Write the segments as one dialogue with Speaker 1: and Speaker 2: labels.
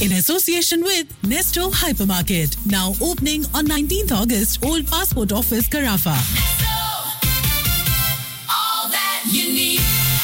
Speaker 1: in association with Nesto Hypermarket. Now opening on 19th August, Old Passport Office, Carafa.
Speaker 2: all that you need.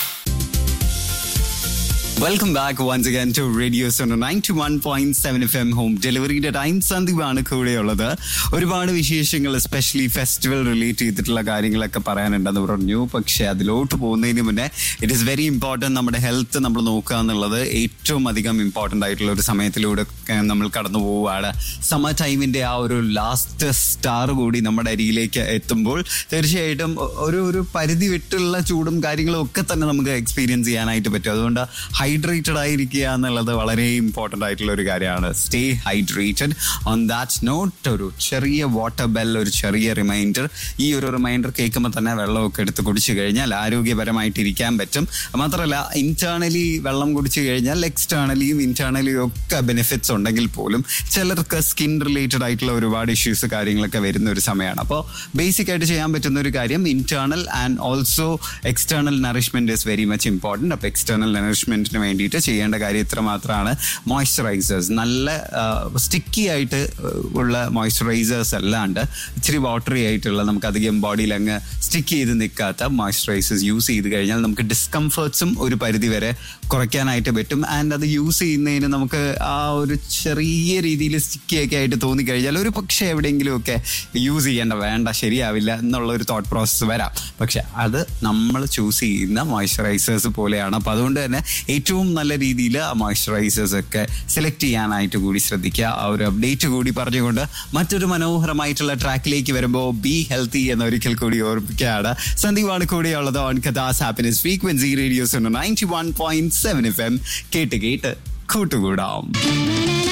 Speaker 3: Welcome back once again to radio zone ninety one point seven F M home ഡെലിവറിയുടെ time സന്ദീപാണ് കൂടെയുള്ളത് ഒരുപാട് വിശേഷങ്ങൾ especially festival relate ചെയ്തിട്ടുള്ള കാര്യങ്ങളൊക്കെ പറയാനുണ്ടെന്ന് പറഞ്ഞു പക്ഷെ അതിലോട്ട് പോകുന്നതിന് മുന്നേ ഇറ്റ് ഈസ് വെരി ഇമ്പോർട്ടൻറ്റ് നമ്മുടെ ഹെൽത്ത് നമ്മൾ നോക്കുക എന്നുള്ളത് ഏറ്റവും അധികം ഇമ്പോർട്ടൻ്റ് ആയിട്ടുള്ള ഒരു സമയത്തിലൂടെ ഒക്കെ നമ്മൾ കടന്നു പോവുകയാണ് സമ്മർ ടൈമിന്റെ ആ ഒരു ലാസ്റ്റ് സ്റ്റാർ കൂടി നമ്മുടെ അരിയിലേക്ക് എത്തുമ്പോൾ തീർച്ചയായിട്ടും ഒരു ഒരു പരിധി വിട്ടുള്ള ചൂടും കാര്യങ്ങളും ഒക്കെ തന്നെ നമുക്ക് എക്സ്പീരിയൻസ് ചെയ്യാനായിട്ട് പറ്റും അതുകൊണ്ട് ഹൈഡ്രേറ്റഡ് ആയിരിക്കുക എന്നുള്ളത് വളരെ ഇമ്പോർട്ടൻ്റ് ആയിട്ടുള്ള ഒരു കാര്യമാണ് stay hydrated on that note ഒരു ചെറിയ വാട്ടർ ബെൽ ഒരു ചെറിയ റിമൈൻഡർ ഈ ഒരു റിമൈൻഡർ കേൾക്കുമ്പോൾ തന്നെ വെള്ളമൊക്കെ എടുത്ത് കുടിച്ചു കഴിഞ്ഞാൽ ആരോഗ്യപരമായിട്ട് ഇരിക്കാൻ പറ്റും മാത്രമല്ല ഇന്റേണലി വെള്ളം കുടിച്ചു കഴിഞ്ഞാൽ എക്സ്റ്റേണലിയും ഇന്റേണലിയും ഒക്കെ ബെനിഫിറ്റ്സ് ഉണ്ടെങ്കിൽ പോലും ചിലർക്ക് സ്കിൻ റിലേറ്റഡ് ആയിട്ടുള്ള ഒരുപാട് ഇഷ്യൂസ് കാര്യങ്ങളൊക്കെ വരുന്ന ഒരു സമയമാണ് അപ്പോൾ ബേസിക് ആയിട്ട് ചെയ്യാൻ പറ്റുന്ന ഒരു കാര്യം internal and also external nourishment is very much important അപ്പോൾ എക്സ്റ്റേണൽ നറിഷ്മെന്റിന് വേണ്ടിയിട്ട് ചെയ്യേണ്ട കാര്യം ഇത്ര മാത്രമാണ് മോയ്സ്ചറൈസേഴ്സ് നല്ല സ്റ്റിക്കി ആയിട്ട് ഉള്ള മോയ്സ്ചറൈസേഴ്സ് അല്ലാണ്ട് ഇച്ചിരി വാട്ടറി ആയിട്ടുള്ള നമുക്ക് അധികം ബോഡിയിൽ അങ്ങ് സ്റ്റിക്ക് ചെയ്ത് നിൽക്കാത്ത മോയ്സ്ചറൈസേഴ്സ് യൂസ് ചെയ്ത് കഴിഞ്ഞാൽ നമുക്ക് ഡിസ്കംഫേർട്സും ഒരു പരിധി വരെ കുറയ്ക്കാനായിട്ട് പറ്റും ആൻഡ് അത് യൂസ് ചെയ്യുന്നതിന് നമുക്ക് ആ ഒരു ചെറിയ രീതിയിൽ സ്റ്റിക്കി ഒക്കെ ആയിട്ട് തോന്നിക്കഴിഞ്ഞാൽ ഒരു പക്ഷേ എവിടെയെങ്കിലുമൊക്കെ യൂസ് ചെയ്യേണ്ട വേണ്ട ശരിയാവില്ല എന്നുള്ള ഒരു തോട്ട് പ്രോസസ്സ് വരാം പക്ഷെ അത് നമ്മൾ ചൂസ് ചെയ്യുന്ന മോയ്സ്ചറൈസേഴ്സ് പോലെയാണ് അപ്പോൾ അതുകൊണ്ട് തന്നെ ഏറ്റവും നല്ല രീതിയിൽ ആ മോയ്സ്ചറൈസേഴ്സ് ഒക്കെ സെലക്ട് ചെയ്യാനായിട്ട് കൂടി ശ്രദ്ധിക്കുക ആ ഒരു അപ്ഡേറ്റ് കൂടി പറഞ്ഞുകൊണ്ട് മറ്റൊരു മനോഹരമായിട്ടുള്ള ട്രാക്കിലേക്ക് വരുമ്പോൾ ബി ഹെൽത്തി എന്ന് ഒരിക്കൽ കൂടി ഓർമ്മിക്കുകയാണ് സന്ദീപാണ് കൂടെയുള്ളത് on Qatar's happiness frequency radio's ninety one point seven F M കേട്ട് കേട്ട് കൂട്ടുകൂടാം